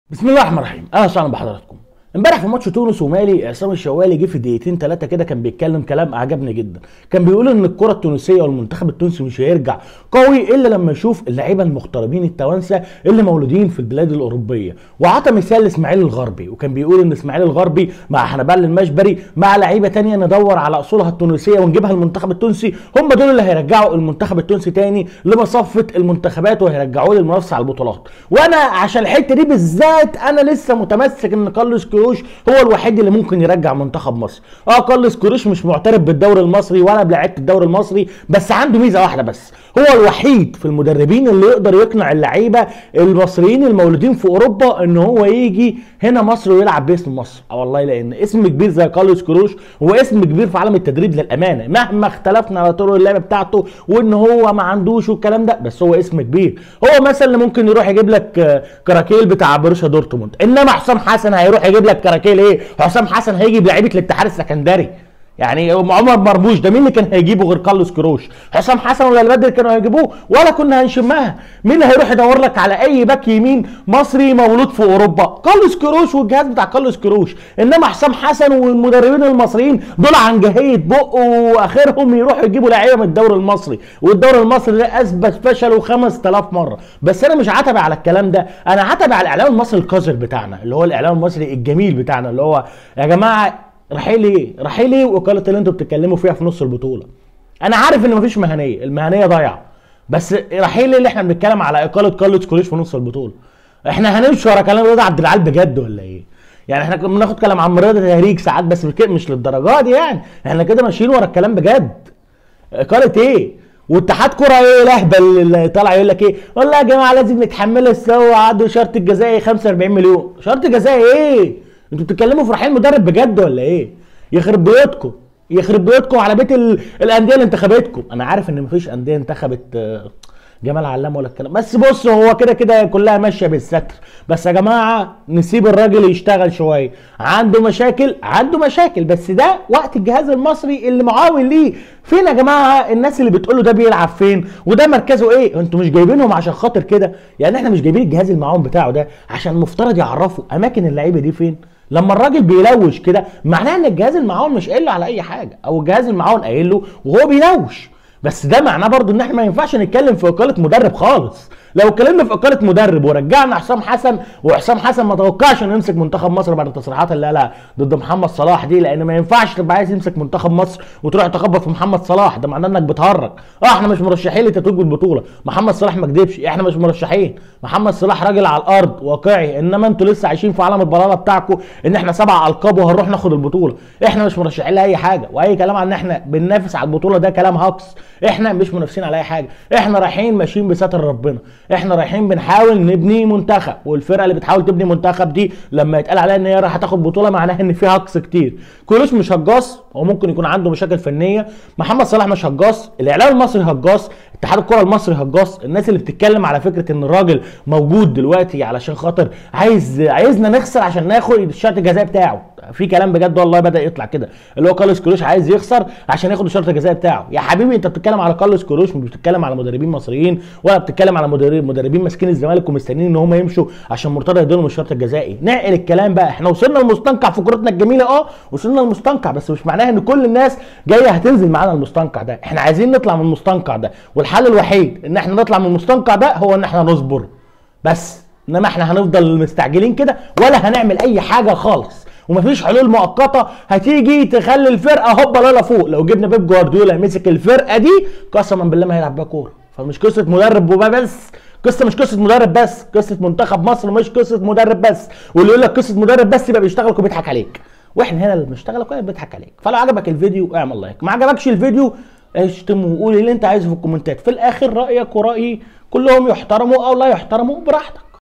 بسم الله الرحمن الرحيم اهلا وسهلا بحضراتكم امبارح في ماتش تونس ومالي عصام الشوالي جه في دقيقتين ثلاثه كده كان بيتكلم كلام اعجبني جدا كان بيقول ان الكره التونسيه والمنتخب التونسي مش هيرجع قوي الا لما يشوف اللعيبه المغتربين التوانسه اللي مولودين في البلاد الاوروبيه وعطى مثال لاسماعيل الغربي وكان بيقول ان اسماعيل الغربي مع حنبال المشبري مع لعيبه تانية ندور على اصولها التونسيه ونجيبها المنتخب التونسي هم دول اللي هيرجعوا المنتخب التونسي تاني لمصفه المنتخبات وهيرجعوه للمنافسه على البطولات وانا عشان الحته دي بالذات انا لسه متمسك ان كارلوس كروش هو الوحيد اللي ممكن يرجع منتخب مصر اه كارلوس كروش مش معترف بالدوري المصري ولا بلعيبه الدوري المصري بس عنده ميزه واحده بس هو الوحيد في المدربين اللي يقدر يقنع اللعيبه المصريين المولودين في اوروبا ان هو يجي هنا مصر ويلعب باسم مصر اه والله لان اسم كبير زي كارلوس كروش هو اسم كبير في عالم التدريب للامانه مهما اختلفنا على طرق اللعب بتاعته وان هو ما عندوش والكلام ده بس هو اسم كبير هو مثلا اللي ممكن يروح يجيب لك آه، كراكيل بتاع بروسيا دورتموند انما حسام حسن هيروح يجيب لك كراكيل ايه حسام حسن هيجي بلعيبه الاتحاد السكندري يعني عمر مرموش ده مين اللي كان هيجيبه غير كارلوس كروش حسام حسن ولا البدر كانوا هيجيبوه ولا كنا هنشمها مين اللي هيروح يدور لك على اي باك يمين مصري مولود في اوروبا كارلوس كروش والجهاز بتاع كارلوس كروش انما حسام حسن والمدربين المصريين دول عن جهيه بق واخرهم يروحوا يجيبوا لعيبه من الدوري المصري والدوري المصري ده اثبت فشله 5000 مره بس انا مش عتبي على الكلام ده انا عتبي على الاعلام المصري القذر بتاعنا اللي هو الاعلام المصري الجميل بتاعنا اللي هو يا جماعه رحيل ايه؟ رحيل ايه واقاله اللي انتوا بتتكلموا فيها في نص البطوله؟ انا عارف ان مفيش مهنيه، المهنيه ضايعه. بس رحيل ايه اللي احنا بنتكلم على اقاله كارلوس كوليش في نص البطوله؟ احنا هنمشي ورا كلام رضا عبد العال بجد ولا ايه؟ يعني احنا كنا بناخد كلام عم رضا تهريج ساعات بس مش كده- مش للدرجه دي يعني، احنا كده ماشيين ورا الكلام بجد. اقاله ايه؟ واتحاد كرة ايه الاهبل اللي طالع يقول لك ايه؟ والله يا جماعه لازم نتحملها سوا عدوا شرط الجزائي 45 مليون، شرط جزائي ايه؟ انتوا بتتكلموا في رحيل مدرب بجد ولا ايه؟ يخرب بيوتكم يخرب بيوتكم على بيت ال- الانديه اللي انتخبتكم، انا عارف ان مفيش انديه انتخبت آه، جمال علام ولا الكلام بس بص هو كده كده كلها ماشيه بالستر بس يا جماعه نسيب الراجل يشتغل شويه عنده مشاكل عنده مشاكل بس ده وقت الجهاز المصري اللي معاون ليه فين يا جماعه الناس اللي بتقولوا ده بيلعب فين وده مركزه ايه انتوا مش جايبينهم عشان خاطر كده يعني احنا مش جايبين الجهاز المعاون بتاعه ده عشان مفترض يعرفوا اماكن اللعيبه دي فين لما الراجل بيلوش كده معناه ان الجهاز المعاون مش قايل له على اي حاجه او الجهاز المعاون قايل له وهو بيلوش بس ده معناه برضو ان احنا ما ينفعش نتكلم في اقاله مدرب خالص لو اتكلمنا في اقاله مدرب ورجعنا حسام حسن وحسام حسن ما توقعش انه يمسك منتخب مصر بعد التصريحات اللي قالها ضد محمد صلاح دي لان ما ينفعش تبقى عايز يمسك منتخب مصر وتروح تخبط في محمد صلاح ده معناه انك بتهرج اه احنا مش مرشحين لتتويج بالبطوله محمد صلاح ما كدبش احنا مش مرشحين محمد صلاح راجل على الارض واقعي انما انتوا لسه عايشين في عالم البلاله بتاعكم ان احنا سبع القاب وهنروح ناخد البطوله احنا مش مرشحين لاي حاجه واي كلام عن ان احنا بننافس على البطوله ده كلام هاكس احنا مش منافسين على اي حاجه احنا رايحين ماشيين بستر ربنا احنا رايحين بنحاول نبني منتخب والفرقه اللي بتحاول تبني منتخب دي لما يتقال عليها ان هي رايحه تاخد بطوله معناها ان فيها هاكس كتير كولوش مش هجاص هو ممكن يكون عنده مشاكل فنيه محمد صلاح مش هجاص الاعلام المصري هجاص اتحاد الكره المصري هجاص الناس اللي بتتكلم على فكره ان الراجل موجود دلوقتي علشان خاطر عايز عايزنا نخسر عشان ناخد الشرط الجزائي بتاعه في كلام بجد والله بدا يطلع كده اللي هو كارلوس كروش عايز يخسر عشان ياخد الشرط الجزائي بتاعه يا حبيبي انت بتتكلم على كارلوس كروش مش بتتكلم على مدربين مصريين ولا بتتكلم على مدرب مدربين ماسكين الزمالك ومستنيين ان هم يمشوا عشان مرتضى يديلهم الشرط الجزائي نعقل الكلام بقى احنا وصلنا للمستنقع في كورتنا الجميله اه وصلنا للمستنقع بس مش معناها ان كل الناس جايه هتنزل معانا المستنقع ده احنا عايزين نطلع من المستنقع ده والحل الوحيد ان احنا نطلع من المستنقع ده هو ان احنا نصبر بس انما احنا هنفضل مستعجلين كده ولا هنعمل اي حاجه خالص ومفيش حلول مؤقته هتيجي تخلي الفرقه هوبا لالا فوق لو جبنا بيب جوارديولا مسك الفرقه دي قسما بالله ما هيلعب بيها كوره فمش قصه مدرب وبس قصه مش قصه مدرب بس قصه منتخب مصر مش قصه مدرب بس واللي يقول لك قصه مدرب بس يبقى بيشتغلك وبيضحك عليك واحنا هنا اللي بنشتغلك ولا بيضحك عليك فلو عجبك الفيديو اعمل لايك ما عجبكش الفيديو اشتم وقول اللي انت عايزه في الكومنتات في الاخر رايك ورايي كلهم يحترموا او لا يحترموا براحتك